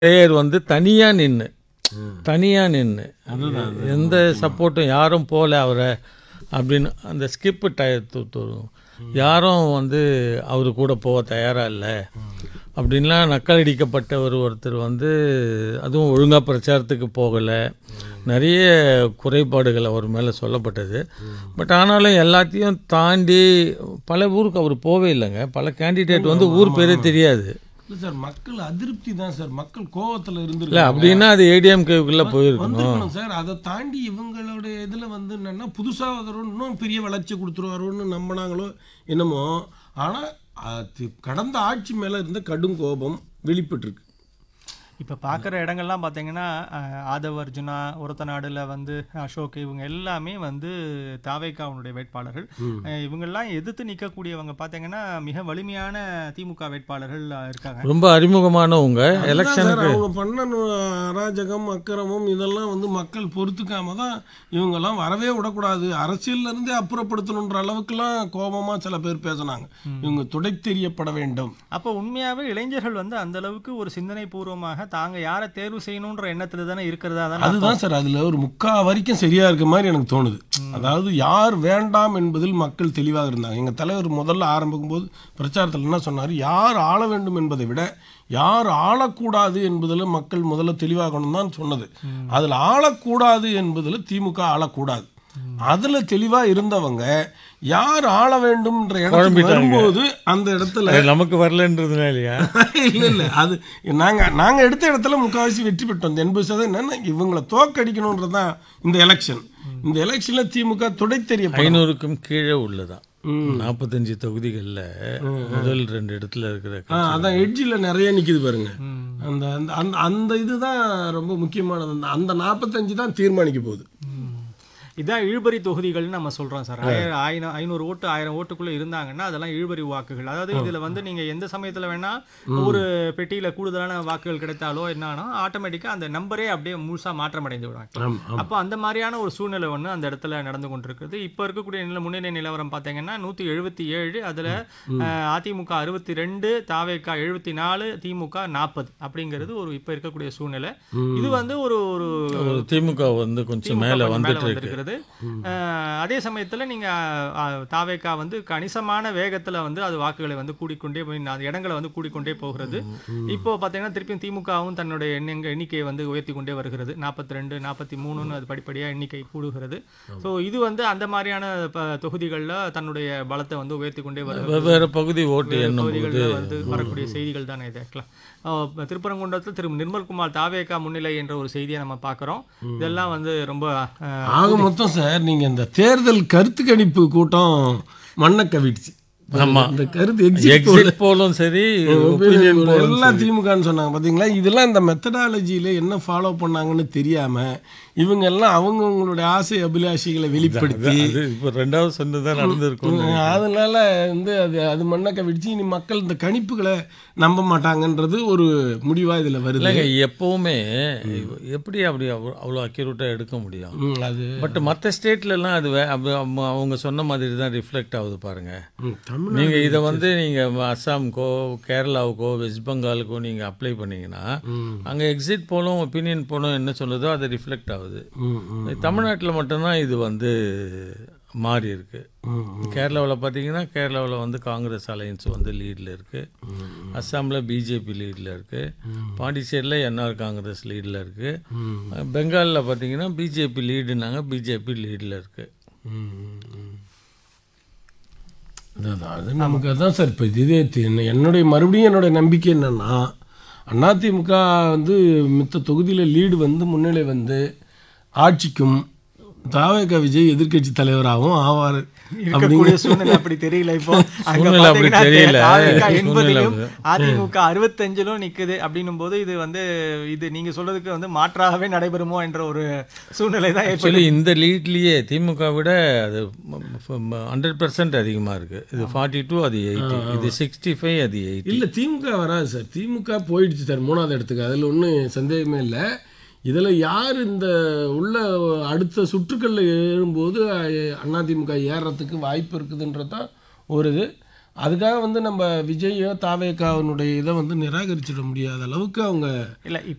Player வந்து தனியாக நின்று தனியாக நின்று எந்த சப்போர்ட்டும் யாரும் போகல அவரை அப்படின்னு அந்த ஸ்கிப்பு டயத்து யாரும் வந்து அவர் கூட போக தயாராக இல்லை அப்படின்லாம் நக்கலடிக்கப்பட்ட ஒரு ஒருத்தர் வந்து அதுவும் ஒழுங்காக பிரச்சாரத்துக்கு போகலை நிறைய குறைபாடுகள் அவர் மேலே சொல்லப்பட்டது பட் ஆனாலும் எல்லாத்தையும் தாண்டி பல ஊருக்கு அவர் போவே இல்லைங்க பல கேண்டிடேட் வந்து ஊர் பேரே தெரியாது இல்லை சார் மக்கள் அதிருப்தி தான் சார் மக்கள் கோவத்தில் இல்லை இருந்துருக்கு அப்படின்னா அது ஏடிஎம்கேவுக்குள்ளே போயிருக்கணும் வந்துருக்கணும் சார் அதை தாண்டி இவங்களுடைய இதில் வந்து என்னன்னா புதுசாக வரும் இன்னும் பெரிய வளர்ச்சி கொடுத்துருவாரோன்னு நம்பினாங்களோ என்னமோ ஆனால் கடந்த ஆட்சி மேலே இருந்த கடும் கோபம் வெளிப்பட்டிருக்கு இப்போ பார்க்குற இடங்கள்லாம் பார்த்தீங்கன்னா அஹ், ஆதவ் அர்ஜுனா ஒருத்த நாடுல வந்து அசோக் இவங்க எல்லாமே வந்து தாவேக்காவுடைய வேட்பாளர்கள் அஹ், இவங்கெல்லாம் எதிர்த்து நிற்கக்கூடியவங்க பார்த்தீங்கன்னா மிக வலிமையான திமுக வேட்பாளர்கள் அஹ், இருக்காங்க ரொம்ப அறிமுகமானவங்க அதுதான் எலெக்ஷனுக்கு சார், அவங்க பண்ண நு- அராஜகம் அக்கிரமம் இதெல்லாம் வந்து மக்கள் பொறுத்துக்காம தான் இவங்கெல்லாம் வரவே விடக்கூடாது அரசியல்ல இருந்தே அப்புறப்படுத்தணுன்ற அளவுக்குலாம் கோபமா சில பேர் பேசினாங்க இவங்க துடை தெரியப்பட வேண்டும் அப்போ உண்மையாவே இளைஞர்கள் வந்து அந்த அளவுக்கு ஒரு சிந்தனை பூர்வமாக தாங்க யாரை தேர்வு செய்யணுன்ற எண்ணத்துல தானே இருக்கிறதா தானே அதுதான் சார் அதுல ஒரு முக்கா வரைக்கும் சரியா இருக்க மாதிரி எனக்கு தோணுது அதாவது யார் வேண்டாம் என்பதில் மக்கள் தெளிவாக இருந்தாங்க எங்க தலைவர் முதல்ல ஆரம்பிக்கும் போது பிரச்சாரத்தில் என்ன சொன்னார் யார் ஆள வேண்டும் என்பதை விட யார் ஆளக்கூடாது என்பதில் மக்கள் முதல்ல தெளிவாகணும் தான் சொன்னது அதில் ஆளக்கூடாது என்பதில் திமுக ஆளக்கூடாது அதுல தெளிவா இருந்தவங்க யார் ஆள வேண்டும்ன்ற இடத்துக்கு குழம்பிட்டாங்க. வரும்போது அந்த இடத்துல அது நமக்கு வரலன்றதுனாலயா இல்ல இல்ல அது நாங்க நாங்க எடுத்த இடத்துல முக்காவாசி வெற்றி பெற்றோம் இந்த எண்பது சதவீதம் என்னன்னா இவங்களை தோக்கடிக்கணுன்றது தான் இந்த எலெக்ஷன் இந்த எலெக்ஷன்ல திமுக துடை தெரியப்படும் ஐநூறுக்கும் கீழே உள்ளதான் நாற்பத்தஞ்சு தொகுதிகளில் முதல் ரெண்டு இடத்துல இருக்கிற ஆ, அதான் எட்ஜில் நிறைய நிக்குது பாருங்க அந்த அந்த அந்த அந்த இதுதான் ரொம்ப முக்கியமானது அந்த அந்த நாற்பத்தஞ்சு தான் தீர்மானிக்க போகுது இதான் இழுபறி தொகுதிகள்னு நம்ம சொல்றோம் சார் ஆயிரம் ஆயிரம் ஐநூறு ஓட்டு ஆயிரம் ஓட்டுக்குள்ள இருந்தாங்கன்னா அதெல்லாம் இழுபறி வாக்குகள் அதாவது இதுல வந்து நீங்க எந்த சமயத்துல வேணா ஒரு பெட்டியில கூடுதலான வாக்குகள் கிடைத்தாலோ என்னன்னா ஆட்டோமேட்டிக்கா அந்த நம்பரே அப்படியே முழுசா மாற்றம் அடைந்து விடுவாங்க ஆமா அப்போ அந்த மாதிரியான ஒரு சூழ்நிலை ஒன்று அந்த இடத்துல நடந்து கொண்டிருக்குது இப்போ இருக்கக்கூடிய நில முன்னிலை நிலவரம் பார்த்தீங்கன்னா நூற்றி எழுபத்தி ஏழு அதில் அதிமுக அறுபத்தி ரெண்டு தாவேக்கா எழுபத்தி நாலு திமுக நாற்பது அப்படிங்கிறது ஒரு இப்போ இருக்கக்கூடிய சூழ்நிலை இது வந்து ஒரு ஒரு ஒரு திமுக வந்து கொஞ்சம் திமுக மேலே கொஞ்சம் வந்துட்டு இருக்கு வந்திருக்கிறது அஹ், அதே சமயத்தில் நீங்கள் தாவேக்கா வந்து கணிசமான வேகத்தில் வந்து அது வாக்குகளை வந்து கூடிக்கொண்டே போய் அந்த இடங்களை வந்து கூடிக்கொண்டே போகிறது இப்போ பார்த்தீங்கன்னா திருப்பியும் திமுகவும் தன்னுடைய எண்ணங்க எண்ணிக்கையை வந்து உயர்த்தி கொண்டே வருகிறது நாற்பத்தி ரெண்டு நாற்பத்தி மூணுன்னு அது படிப்படியாக எண்ணிக்கை கூடுகிறது ஸோ இது வந்து அந்த மாதிரியான ப- தொகுதிகளில் தன்னுடைய பலத்தை வந்து உயர்த்தி கொண்டே வருகிறது வெவ்வேறு பகுதி ஓட்டு என்னும் போது பகுதிகளில் வந்து வரக்கூடிய செய்திகள் தானே இது ஆக்சுவலாக திருப்பரங்குன்றத்தில் திரு நிர்மல்குமார் தாவேக்கா முன்னிலை என்ற ஒரு செய்தியை நம்ம பார்க்குறோம் இதெல்லாம் வந்து ரொம்ப அஹ், ஆக மொத்தம் சார் நீங்க இந்த தேர்தல் கருத்து கணிப்பு கூட்டம் மண்ணை கவிடுச்சு ஆமா. இந்த கருத்து எக்ஸிட் எக்ஸிட் போலும் சரி ஒப்பீனியன் போலும் எல்லாம் திமுகன்னு சொன்னாங்க பாத்தீங்களா இதெல்லாம் இந்த மெத்தடாலஜியில என்ன ஃபாலோ பண்ணாங்கன்னு தெரியாம இவங்க எல்லாம் அவங்கவங்களுடைய ஆசை அபிலாஷைகளை வெளிப்படுத்தி அது இப்போ ரெண்டாவது சொன்னதான் நடந்திருக்கும் அதனால வந்து அது அது மண்ணக்க விடுச்சு இனி மக்கள் இந்த கணிப்புகளை நம்ப மாட்டாங்கன்றது ஒரு முடிவா இதுல வருது இல்லைங்க எப்பவுமே எப்படி அப்படி அவ்வளோ அவ்வளோ அக்யூரேட்டாக எடுக்க முடியும் ம், அது பட் மற்ற ஸ்டேட்லலாம் அது வே- அப்ப அவங்க- அவங்க சொன்ன மாதிரி தான் ரிஃப்ளெக்ட் ஆகுது பாருங்க ம், தமிழ் நீங்க இதை வந்து நீங்க அஸ்ஸாமுக்கோ கேரளாவுக்கோ வெஸ்ட் பெங்காலுக்கோ நீங்க அப்ளை பண்ணீங்கன்னா அங்க எக்ஸிட் போலும் ஒப்பீனியன் போலும் என்ன சொல்லுதோ அது ரிஃப்ளெக்ட் ஆகுது ம், ம், தமிழ்நாட்டில் மட்டும்தான் இது வந்து மாறி இருக்கு ம், கேரளாவில் பார்த்தீங்கன்னா கேரளாவில் வந்து காங்கிரஸ் அலையன்ஸ் வந்து லீடில் இருக்குது அஸ்ஸாமில் பிஜேபி லீடில் இருக்குது பாண்டிச்சேரியில் என்ஆர் காங்கிரஸ் லீடில் இருக்குது பெங்காலில் பார்த்தீங்கன்னா பிஜேபி லீடுனாங்க பிஜேபி லீடில் இருக்குது ம், ம். அதான் அது நமக்கு அதான் சார் இப்போ இதே தி- என்னுடைய மறுபடியும் என்னுடைய நம்பிக்கை என்னன்னா அதிமுக வந்து மித்த தொகுதியில் லீடு வந்து முன்னிலை வந்து ஆட்சிக்கும் தாவேக விஜய் எதிர்க்கட்சி தலைவராகவும் ஆவார் இருக்கக்கூடிய சூழ்நிலை அப்படி தெரியல இப்போ அங்க சூழ்நிலை அப்படி பாத்தீங்கன்னா தெரியல. அதிமுக சூழ்நிலை எண்பதிலும் அப்படி. அதிமுக அறுபத்தஞ்சிலும் நிக்குது அப்படின்னும் போது இது வந்து இது நீங்க சொல்றதுக்கு வந்து மாற்றாகவே நடைபெறுமோ என்ற ஒரு சூழ்நிலை தான் ஏற்படும் ஆக்சுவலி இந்த லீட்லேயே திமுக விட அது ஹண்ட்ரட் பர்சன்ட் அதிகமாக இருக்குது இது ஃபார்ட்டி டூ அது எயிட்டி இது சிக்ஸ்டி ஃபைவ் அது எயிட்டி இல்லை திமுக வராது சார் திமுக போயிடுச்சு சார் மூணாவது இடத்துக்கு அதில் ஒன்றும் சந்தேகமே இல்லை இதில் யார் இந்த உள்ள அடுத்த சுற்றுக்களில் ஏறும்போது அதிமுக ஏறுறதுக்கு வாய்ப்பு இருக்குதுன்றது தான் ஒரு இது அதுக்காக வந்து நம்ம விஜயோ தாவேக்காவினுடைய இதை வந்து நிராகரிச்சிட முடியாத அளவுக்கு அவங்க இல்ல